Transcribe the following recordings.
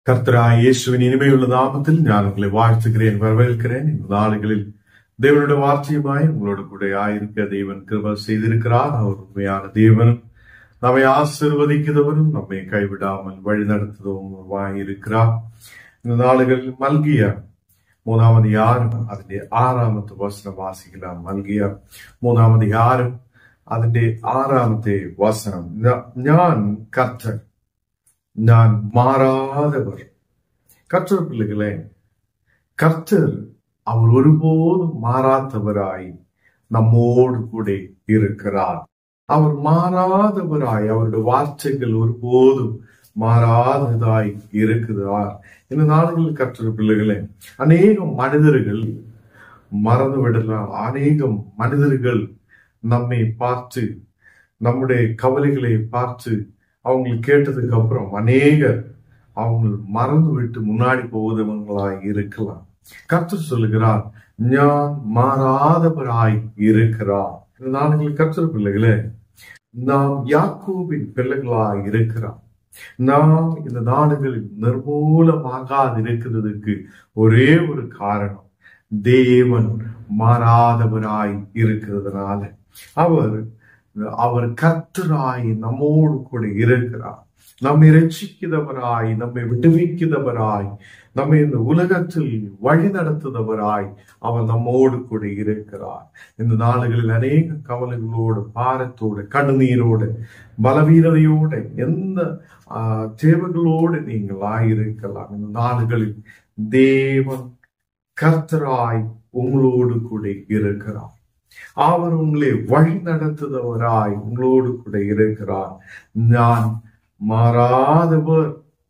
கர்த்தராய் இயேசுவின் இனிமையுள்ள நாமத்தில் நான் உங்களை வாழ்த்துகிறேன் வரவேற்கிறேன் இந்த நாடுகளில் தேவனுடைய வார்த்தையுமாய் உங்களோடு கூட ஆயிருக்க தேவன் கிருப செய்திருக்கிறார் அவர் உண்மையான தேவனும் நம்மை ஆசிர்வதிக்கிறவரும் நம்மை கைவிடாமல் வழி நடத்துவதுமாய் இருக்கிறார் இந்த நாடுகளில் மல்கியா மூணாவது யாரும் അതിന്റെ ആറാമത്തെ വസനം വാസിக்கலாம் മൽകിയ മൂന്നാമത് யாரும் അതിന്റെ ആറാമത്തെ വസനം "ഞാ- ഞാൻ കർത്തൻ ഞാൻ மாறாதவர் கர்த்தர் பிள்ளைகளே கர்த்தர் அவர் ஒருபோதும் மாறாதவராய் நம்மோடு கூட இருக்கிறார் அவர் மாறாதவராய் அவருடைய வார்த்தைகள் ஒருபோதும் மாறாததாய் இருக்கிறார் இந்த நாடுகளில் கர்த்தர் பிள்ளைகளே அநேகம் மனிதர்கள் மறந்து விடலாம் அநேகம் மனிதர்கள் நம்மை பார்த்து நம்முடைய கவலைகளை பார்த்து அவங்க கேட்டதுக்கு அப்புறம் அநேகர் அவங்க மறந்து விட்டு முன்னாடி போவதவங்களாய் இருக்கலாம் கர்த்தர் சொல்லுகிறார் ஞான் மாறாதவராய் இருக்கிறார் இந்த நாடுகளில் கர்த்தர் பிள்ளைகளே நாம் யாக்கோபின் பிள்ளைகளாய் இருக்கிறார் நாம் இந்த நாடுகளில் நிர்மூலமாகாது இருக்கிறதுக்கு ஒரே ஒரு காரணம் தேவன் மாறாதவராய் இருக்கிறதுனால அவர் அவர் கர்த்தராய் நம்மோடு கூட இருக்கிறார் நம்மை ரட்சிக்கிறவராய் நம்மை விடுவிக்கிறவராய் நம்மை இந்த உலகத்தில் வழி நடத்துகிறவராய் அவர் நம்மோடு கூட இருக்கிறார் இந்த நாடுகளில் அநேக கவலைகளோடு பாரத்தோடு கண்ணீரோடு பலவீனதையோடு எந்த ஆஹ், தேவைகளோடு நீங்கள் ஆயிருக்கலாம் இந்த நாடுகளில் தேவன் கர்த்தராய் உங்களோடு கூட இருக்கிறார் அவர் உங்களை வழி நடத்துகிறவராய் உங்களோடு கூட இருக்கிறார் நான் மாறாதவர்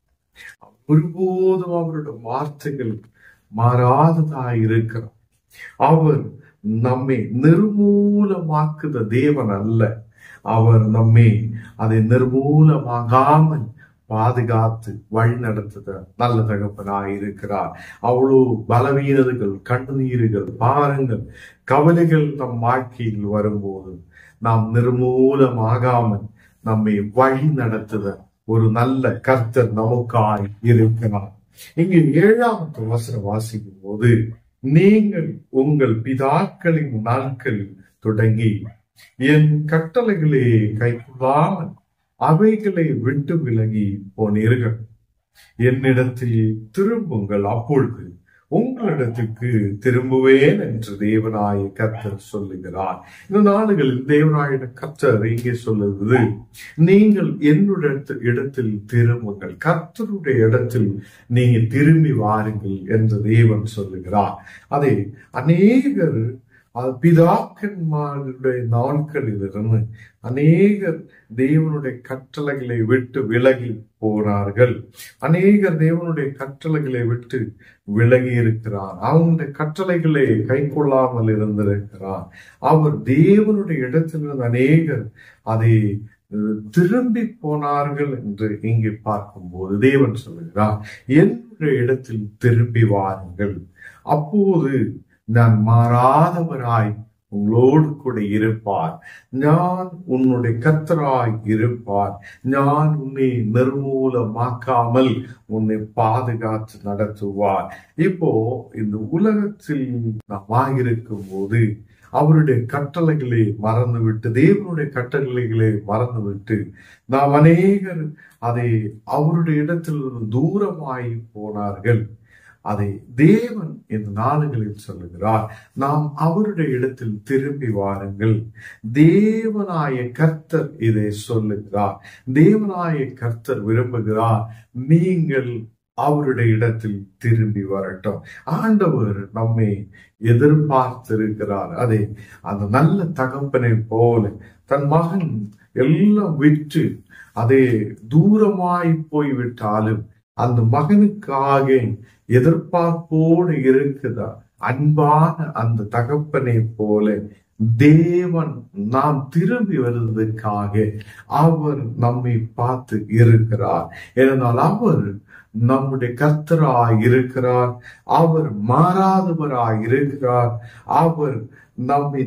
ஒருபோதும் அவருடைய வார்த்தைகள் மாறாததாய் இருக்கிறார் அவர் நம்மை நிர்மூலமாக்குத தேவன் அல்ல அவர் நம்மை அதை நிர்மூலமாகாமல் பாதுகாத்து வழி நடத்துத நல்ல தகப்பனாய் இருக்கிறார் அவ்வளோ பலவீனதைகள் கண்ணீர்கள் பாரங்கள் கவலைகள் நம் வாழ்க்கையில் வரும்போது நாம் நிர்மூலமாகாமல் நம்மை வழி நடத்துத ஒரு நல்ல கர்த்தர் நமக்காய் இருக்கிறார் இங்கு ஏழாவது வசனம் வாசிக்கும் போது நீங்கள் உங்கள் பிதாக்களின் நாட்களில் தொடங்கி என் கட்டளைகளை கைக்கொள்ளாமல் அவைகளை விட்டு விலகி போனீர்கள் என்னிடத்தில் திரும்புங்கள் அப்பொழுது உங்களிடத்துக்கு திரும்புவேன் என்று தேவனாய கர்த்தர் சொல்லுகிறார் இந்த நாடுகளில் தேவனாய கர்த்தர் இங்கே சொல்லுவது நீங்கள் என்னுடைய இடத்தில் திரும்புங்கள் கர்த்தருடைய இடத்தில் நீங்க திரும்பி வாருங்கள் என்று தேவன் சொல்லுகிறார் அதை அநேகர் அது பிதாக்கன்மாருடைய நாட்களிலிருந்து அநேகர் தேவனுடைய கட்டளைகளை விட்டு விலகி போனார்கள் அநேகர் தேவனுடைய கட்டளைகளை விட்டு விலகி இருக்கிறார் அவங்களுடைய கட்டளைகளை கை கொள்ளாமல் இருந்திருக்கிறார் அவர் தேவனுடைய இடத்திலிருந்து அநேகர் அதை அஹ், திரும்பி போனார்கள் என்று இங்கே பார்க்கும்போது தேவன் சொல்லுகிறார் என்னுடைய இடத்தில் திரும்பி வாருங்கள் அப்போது நான் மாறாதவராய் உங்களோடு கூட இருப்பார் நான் உன்னுடைய கர்த்தராய் இருப்பார் நான் உன்னை நிர்மூலமாக்காமல் உன்னை பாதுகாத்து நடத்துவார் இப்போ இந்த உலகத்தில் நாம் இருக்கும் போது அவருடைய கட்டளைகளை மறந்துவிட்டு தேவனுடைய கட்டளைகளை மறந்துவிட்டு நாம் அநேகர் அதை அவருடைய இடத்திலிருந்து தூரமாய் போனார்கள் அதை தேவன் இந்த நாளுகளில் சொல்லுகிறார் நாம் அவருடைய இடத்தில் திரும்பி வாருங்கள் தேவனாய கர்த்தர் இதை சொல்லுகிறார் தேவனாய கர்த்தர் விரும்புகிறார் நீங்கள் அவருடைய இடத்தில் திரும்பி வரட்டும் ஆண்டவர் நம்மை எதிர்பார்த்திருக்கிறார் அதை அந்த நல்ல தகப்பனை போல தன் மகன் எல்லாம் விற்று அதே தூரமாய் போய்விட்டாலும் அந்த மகனுக்காக எதிர்பார்ப்போடு இருக்குதா அன்பான அந்த தகப்பனை போல தேவன் நாம் திரும்பி வருவதற்காக அவர் நம்மை பார்த்து இருக்கிறார் ஏனென்றால் அவர் நம்முடைய கர்த்தராய் இருக்கிறார் அவர் மாறாதவராய் இருக்கிறார் அவர் நம்மை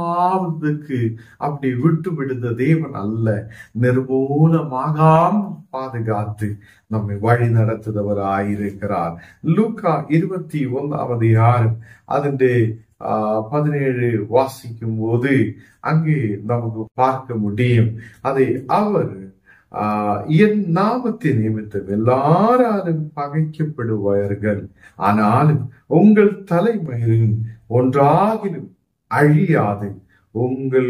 நிர்மூலமாவதற்கு அப்படி விட்டு விடுந்த தேவன் அல்ல நிர்மூலமாகாமல் பாதுகாத்து நம்மை வழி நடத்துதவராயிருக்கிறார் லூக்கா இருபத்தி ஒன்றாவது அதிகாரம் അതിന്റെ பதினேழு வாசிக்கும் போது அங்கே நமக்கு பார்க்க முடியும் அதை அவர் என் நாமத்தின் நிமித்தம் எல்லாராலும் பகைக்கப்படுவார்கள் ஆனாலும் உங்கள் தலைமையில் ஒன்றாகிலும் அழியாது உங்கள்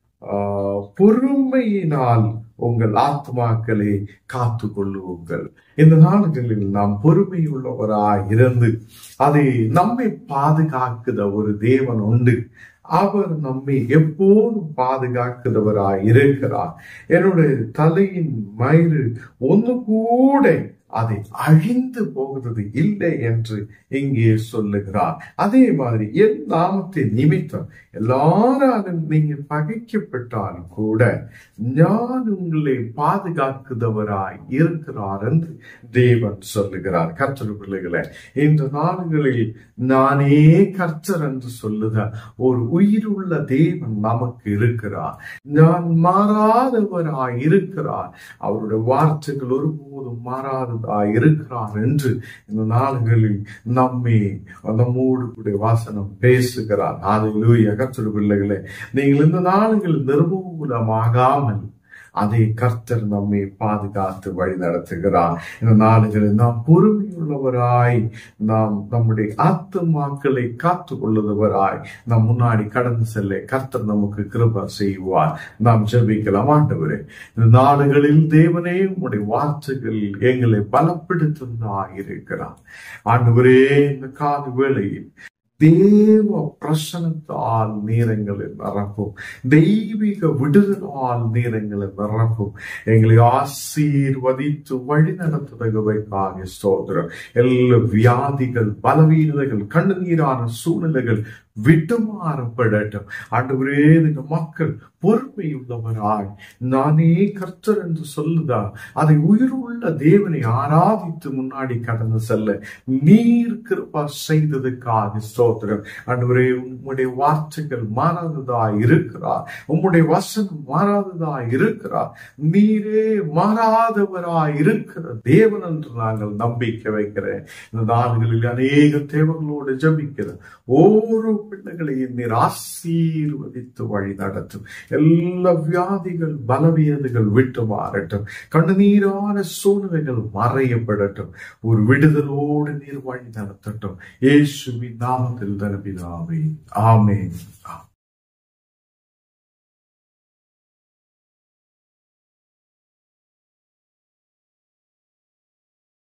பொறுமையினால் உங்கள் ஆத்மாக்களை காத்து கொள்ளுவோங்கள் இந்த நாடுகளில் நாம் பொறுமையுள்ளவராய் இருந்து அதை நம்மை பாதுகாக்குத ஒரு தேவன் உண்டு அவர் நம்மை எப்போதும் பாதுகாக்கிறவராய் இருக்கிறார் என்னுடைய தலையின் மயிறு ஒன்று கூட அதை அழிந்து போகிறது இல்லை என்று இங்கே சொல்லுகிறார் அதே மாதிரி என் நாமத்தின் நிமித்தம் எல்லாராலும் நீங்க பகைக்கப்பட்டாலும் கூட நான் உங்களை பாதுகாக்குதவராய் இருக்கிறார் என்று தேவன் சொல்லுகிறார் கர்த்தர் பிள்ளைகளை இந்த நாடுகளில் நானே கர்த்தர் என்று சொல்லுத ஒரு உயிருள்ள தேவன் நமக்கு இருக்கிறார் நான் மாறாதவராய் இருக்கிறார் அவருடைய வார்த்தைகள் ஒருபோதும் மாறாததாய் இருக்கிறார் என்று இந்த நாடுகளில் நம்மை நம்மோடு கூட வாசனம் பேசுகிறார் அது கர்த்தர் பிள்ளைகளே நீங்கள் இந்த நாடுகள் நிர்மூலமாகாமல் அதை கர்த்தர் நம்மை பாதுகாத்து வழி நடத்துகிறார் இந்த நாடுகளில் நாம் பொறுமையுள்ளவராய் நாம் நம்முடைய ஆத்துமாக்களை காத்து கொள்ளுவராய் நாம் முன்னாடி கடந்து செல்ல கர்த்தர் நமக்கு கிருப செய்வார் நாம் ஜெபிக்கலாம் ஆண்டவரே இந்த நாடுகளில் தேவனே உங்களுடைய வார்த்தைகள் எங்களை பலப்படுத்துவதாக இருக்கிறார் ஆண்டவரே இந்த கால வேளையில் தேவ பிரசனத்தால் நீரங்களை நிரப்பும் தெய்வீக விடுதலால் நீரங்களை நிரப்பும் எங்களை ஆசீர்வதித்து வழி நடத்துதகவைக்காக சோதரம் எல்லா வியாதிகள் பலவீனதைகள் கண்ணீரான சூழ்நிலைகள் விட்டு மாறப்படட்டும் ஆண்டவரே இந்த மக்கள் பொறுமையுள்ளவராய் நானே கர்த்தர் என்று சொல்லுதா அதை உயிருள்ள தேவனை ஆராதித்து முன்னாடி கடந்து செல்ல நீர் கிருபா செய்ததுக்காக ஸ்தோத்திரம் ஆண்டவரே உம்முடைய வார்த்தைகள் மாறாததா இருக்கிறார் உம்முடைய வசனம் மாறாததா இருக்கிறார் நீரே மாறாதவராய் இருக்கிற தேவன் என்று நாங்கள் நம்பிக்கை வைக்கிறேன் இந்த நாடுகளில் அநேக தேவங்களோடு ஜபிக்கிறேன் ஒவ்வொரு பிள்ளைகளையும் நீர் ஆசீர்வதித்து வழி நடத்தும் எல்லா வியாதிகள் பலவீனதைகள் விட்டு மாறட்டும் கண்ணுநீரான சூழ்நிலைகள் மறையப்படட்டும் ஒரு விடுதலோடு நீர் வழி நடத்தட்டும் இயேசுவின் நாமத்தில் தரப்பிதாவே ஆமேன் ஆமென்